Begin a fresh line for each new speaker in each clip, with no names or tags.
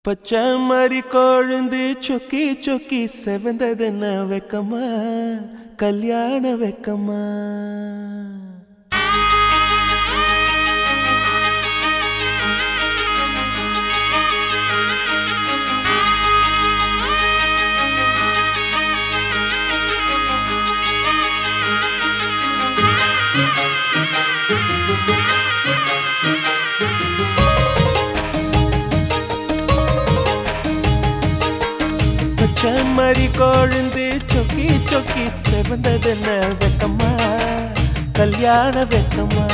பச்சை மறி கொழுந்து சொக்கி சொக்கி செவந்ததென்ன வெக்கமா கல்யாண வெக்கமா பச்சை மறி கொழுந்து சொக்கி சொக்கி செவந்ததென்ன வெக்கமா கல்யாண வெக்கமா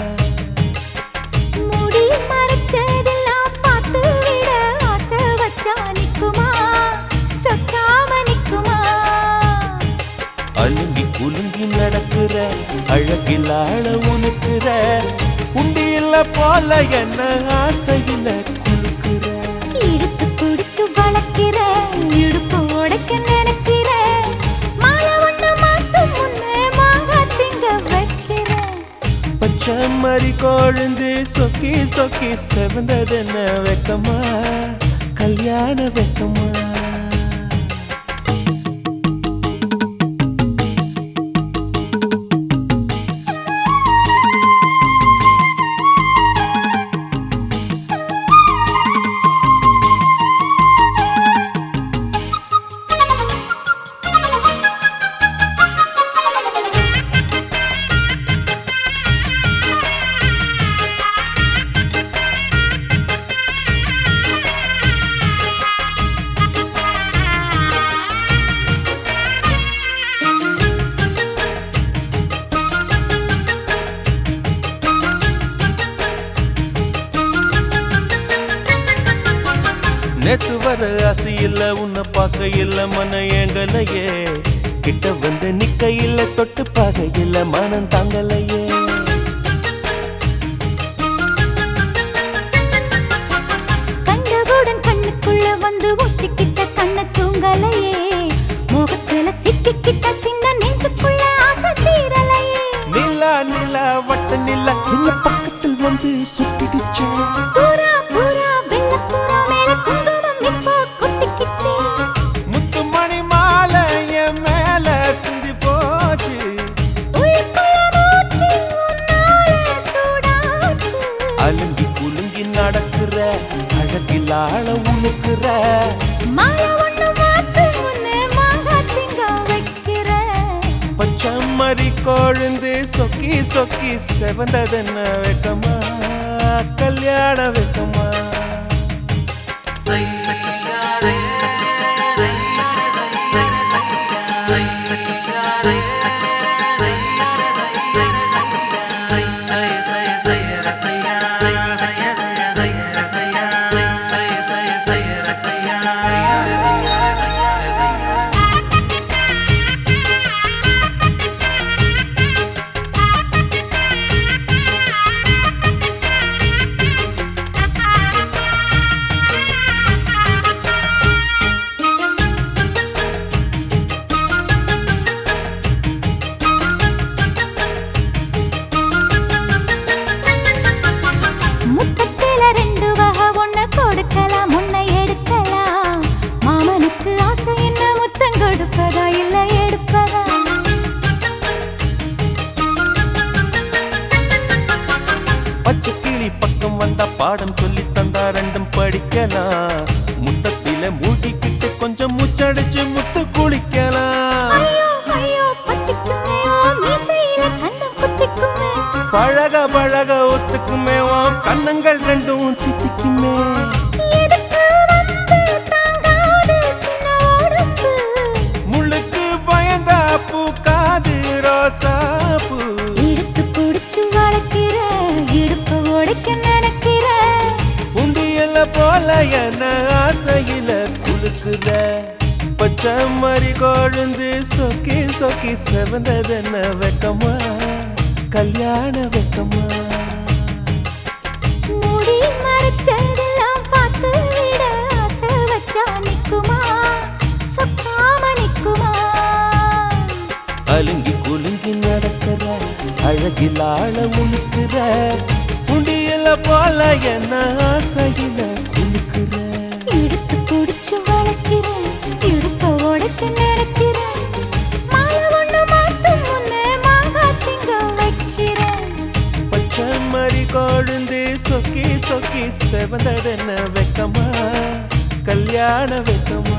முடி மறைச்சதெல்லாம் பார்த்து விட ஆசை வச்சா நிக்குமா சொக்காம நிக்குமா
அழுங்கி குலுங்கி நடக்கிற அழகில் ஆழ உனக்குற உண்டியில போல என்ன ஆசையில குலுக்குற
இழுத்து பிடிச்சு வளர்க்கிற இடுப்பு உடைக்க நினைக்கிற மாலை ஒண்ணு மாத்தும் முன்னே மாங்காய் திங்க வைக்கிற
பச்சை மறி கொழுந்து சொக்கி சொக்கி செவந்ததென்ன வெக்கமா கல்யாண வெக்கமா நேத்து வர ஆசை இல்ல உன்னை பார்க்க இல்ல மன ஏங்கலையே கிட்ட வந்து நிக்க இல்ல தொட்டு பார்க்க இல்ல மனம் தாங்கலையே
கண்டவுடன் கண்ணுக்குள்ள வந்து ஒட்டிக்கிட்ட கண்ண தூங்கலையே முகத்துல சிக்கிக்கிட்ட சின்ன நெஞ்சுக்குள்ள ஆசை தீரலையே
நிலா நிலா வட்ட நிலா இல்ல பக்கத்தில் வந்து சுட்டிடுச்சே
பூரா பூரா வெள்ள பூரா மேல குங்குமம் இப்போ கொட்டிக்கிச்சே
முத்துமணி மாலை என் மேல சிந்தி போச்சு
உள்ளுக்குள்ள மூச்சு உன்னால சூடாச்சு
அலுங்கி குலுங்கி நடக்கிற அழகில் ஆழ உணுக்குற
மாலை ஒண்ணு மாத்து முன்னே மாங்காய் திங்க வைக்கிற
பச்சை மறி கொழுந்து சொக்கி சொக்கி செவந்ததென்ன வெக்கமா கல்யாண வெக்கமா
முத்தத்தில ரெண்டு வகை ஒண்ணு கொடுக்கலாம் முன்ன எடுக்கலாம் மாமனுக்கு ஆசை என்ன முத்தம் கொடுப்பதா இல்ல எடுப்பதா
பச்சை கிளி பக்கம் வந்தா பாடம் சொல்லி தந்தா ரெண்டும் படிக்கலாம் முத்தத்தில மூழ்கிக்கிட்டு கொஞ்சம் மூச்சடிச்சு முத்து குளிக்கலாம்
ஐயோ ஐயோ பச்சிக்குமே ஓ மீசையில கண்ணம் குத்திக்குமே
பழக பழக ஒத்துக்குமே உன் கண்ணங்கள் ரெண்டும் தித்திக்குமே
எதுக்கு வந்து தாங்காது சின்ன உடம்பு
முள்ளுக்கு பயந்தா பூக்காது ரோசாப்பூ
இடுத்து பிடிச்சு வளர்க்கிற இடுப்பு உடைக்க நினைக்கிற
உண்டியல்ல போல என்ன ஆசையில குலுக்குற பச்சை மறி கொழுந்து சொக்கி சொக்கி செவந்ததென்ன வெக்கமா கல்யாண வெக்கமா
முடி மறைச்சதெல்லாம் பார்த்து விட ஆசை வச்சா நிக்குமா சொக்காம நிக்குமா
அலுங்கி குலுங்கி நடக்கிற அழகில் ஆழ உழுக்கிற உண்டியல போல என்ன ஆசையில குலுக்குற
இடுப்பு
சொக்கி செவந்ததென்ன வெக்கமா கல்யாண வெக்கமா